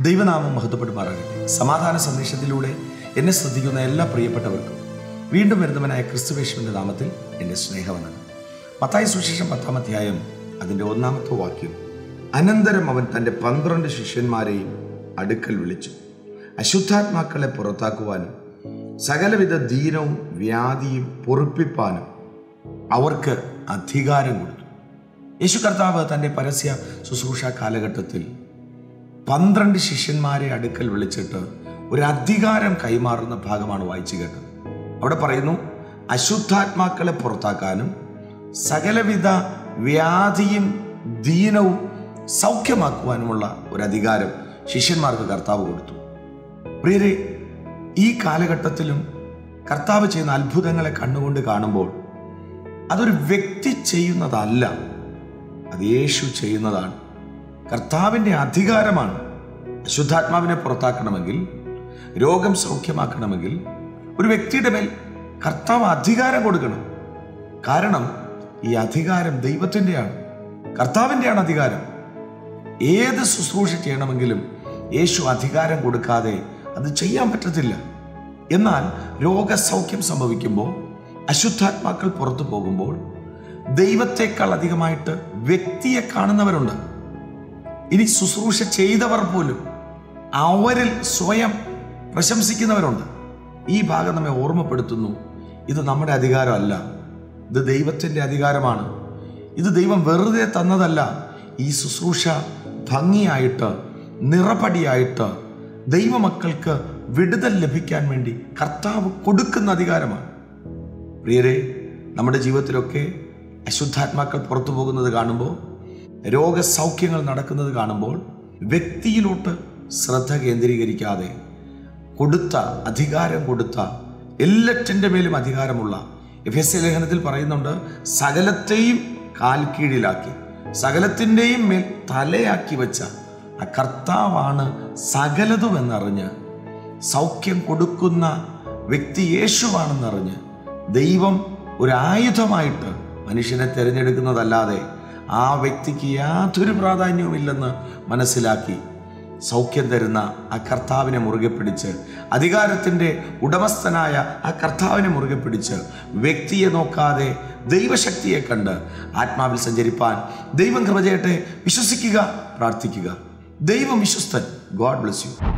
ദൈവനാമം മഹത്വപ്പെടുമാറാകട്ടെ സമാധാന സന്ദേശത്തിലൂടെ എന്നെ ശ്രദ്ധിക്കുന്ന എല്ലാ പ്രിയപ്പെട്ടവർക്കും വീണ്ടും വരുന്നവനായ ക്രിസ്തുവേശുവിൻ്റെ നാമത്തിൽ എൻ്റെ സ്നേഹവന്ദനം മത്തായ സുശേഷം പത്താം അധ്യായം അതിൻ്റെ ഒന്നാമത്തെ വാക്യം അനന്തരം അവൻ തൻ്റെ പന്ത്രണ്ട് ശിഷ്യന്മാരെയും അടുക്കൽ വിളിച്ചു അശുദ്ധാത്മാക്കളെ പുറത്താക്കുവാനും സകലവിധ ധീരവും വ്യാധിയും പൊറുപ്പിപ്പാനും അവർക്ക് അധികാരം കൊടുത്തു യേശു കർത്താവ് തൻ്റെ പരസ്യ ശുശ്രൂഷ കാലഘട്ടത്തിൽ പന്ത്രണ്ട് ശിഷ്യന്മാരെ അടുക്കൽ വിളിച്ചിട്ട് ഒരു അധികാരം കൈമാറുന്ന ഭാഗമാണ് വായിച്ചു കേട്ടത് അവിടെ പറയുന്നു അശുദ്ധാത്മാക്കളെ പുറത്താക്കാനും സകലവിധ വ്യാധിയും ദീനവും സൗഖ്യമാക്കുവാനുമുള്ള ഒരു അധികാരം ശിഷ്യന്മാർക്ക് കർത്താവ് കൊടുത്തു പ്രിയരെ ഈ കാലഘട്ടത്തിലും കർത്താവ് ചെയ്യുന്ന അത്ഭുതങ്ങളെ കണ്ണുകൊണ്ട് കാണുമ്പോൾ അതൊരു വ്യക്തി ചെയ്യുന്നതല്ല അത് യേശു ചെയ്യുന്നതാണ് കർത്താവിൻ്റെ അധികാരമാണ് അശുദ്ധാത്മാവിനെ പുറത്താക്കണമെങ്കിൽ രോഗം സൗഖ്യമാക്കണമെങ്കിൽ ഒരു വ്യക്തിയുടെ മേൽ കർത്താവ് അധികാരം കൊടുക്കണം കാരണം ഈ അധികാരം ദൈവത്തിൻ്റെയാണ് കർത്താവിൻ്റെയാണ് അധികാരം ഏത് ശുശ്രൂഷ ചെയ്യണമെങ്കിലും യേശു അധികാരം കൊടുക്കാതെ അത് ചെയ്യാൻ പറ്റത്തില്ല എന്നാൽ രോഗസൗഖ്യം സംഭവിക്കുമ്പോൾ അശുദ്ധാത്മാക്കൾ പുറത്തു പോകുമ്പോൾ ദൈവത്തെക്കാൾ അധികമായിട്ട് വ്യക്തിയെ കാണുന്നവരുണ്ട് ഇനി ശുശ്രൂഷ ചെയ്തവർ പോലും അവരിൽ സ്വയം പ്രശംസിക്കുന്നവരുണ്ട് ഈ ഭാഗം നമ്മെ ഓർമ്മപ്പെടുത്തുന്നു ഇത് നമ്മുടെ അധികാരമല്ല ഇത് ദൈവത്തിൻ്റെ അധികാരമാണ് ഇത് ദൈവം വെറുതെ തന്നതല്ല ഈ ശുശ്രൂഷ ഭംഗിയായിട്ട് നിറപടിയായിട്ട് ദൈവമക്കൾക്ക് വിടുതൽ ലഭിക്കാൻ വേണ്ടി കർത്താവ് കൊടുക്കുന്ന അധികാരമാണ് പ്രിയരെ നമ്മുടെ ജീവിതത്തിലൊക്കെ അശുദ്ധാത്മാക്കൾ പുറത്തു പോകുന്നത് കാണുമ്പോൾ രോഗസൗഖ്യങ്ങൾ നടക്കുന്നത് കാണുമ്പോൾ വ്യക്തിയിലോട്ട് ശ്രദ്ധ കേന്ദ്രീകരിക്കാതെ കൊടുത്ത അധികാരം കൊടുത്ത എല്ലാറ്റിൻ്റെ മേലും അധികാരമുള്ള എഫ് എസ് ലേഖനത്തിൽ പറയുന്നുണ്ട് സകലത്തെയും കാൽ കീഴിലാക്കി സകലത്തിൻ്റെയും മേൽ തലയാക്കി വെച്ച ആ കർത്താവാണ് സകലതും എന്നറിഞ്ഞ് സൗഖ്യം കൊടുക്കുന്ന വ്യക്തി യേശുവാണെന്നറിഞ്ഞ് ദൈവം ഒരു ആയുധമായിട്ട് മനുഷ്യനെ തിരഞ്ഞെടുക്കുന്നതല്ലാതെ ആ വ്യക്തിക്ക് യാതൊരു പ്രാധാന്യവുമില്ലെന്ന് മനസ്സിലാക്കി സൗഖ്യം തരുന്ന ആ കർത്താവിനെ മുറുകെ പിടിച്ച് അധികാരത്തിൻ്റെ ഉടമസ്ഥനായ ആ കർത്താവിനെ മുറുകെ പിടിച്ച് വ്യക്തിയെ നോക്കാതെ ദൈവശക്തിയെ കണ്ട് ആത്മാവിൽ സഞ്ചരിപ്പാൻ ദൈവം കൃപ ചെയ്യട്ടെ വിശ്വസിക്കുക പ്രാർത്ഥിക്കുക ദൈവം വിശ്വസ്തൻ ഗോഡ് ബ്ലസ് യു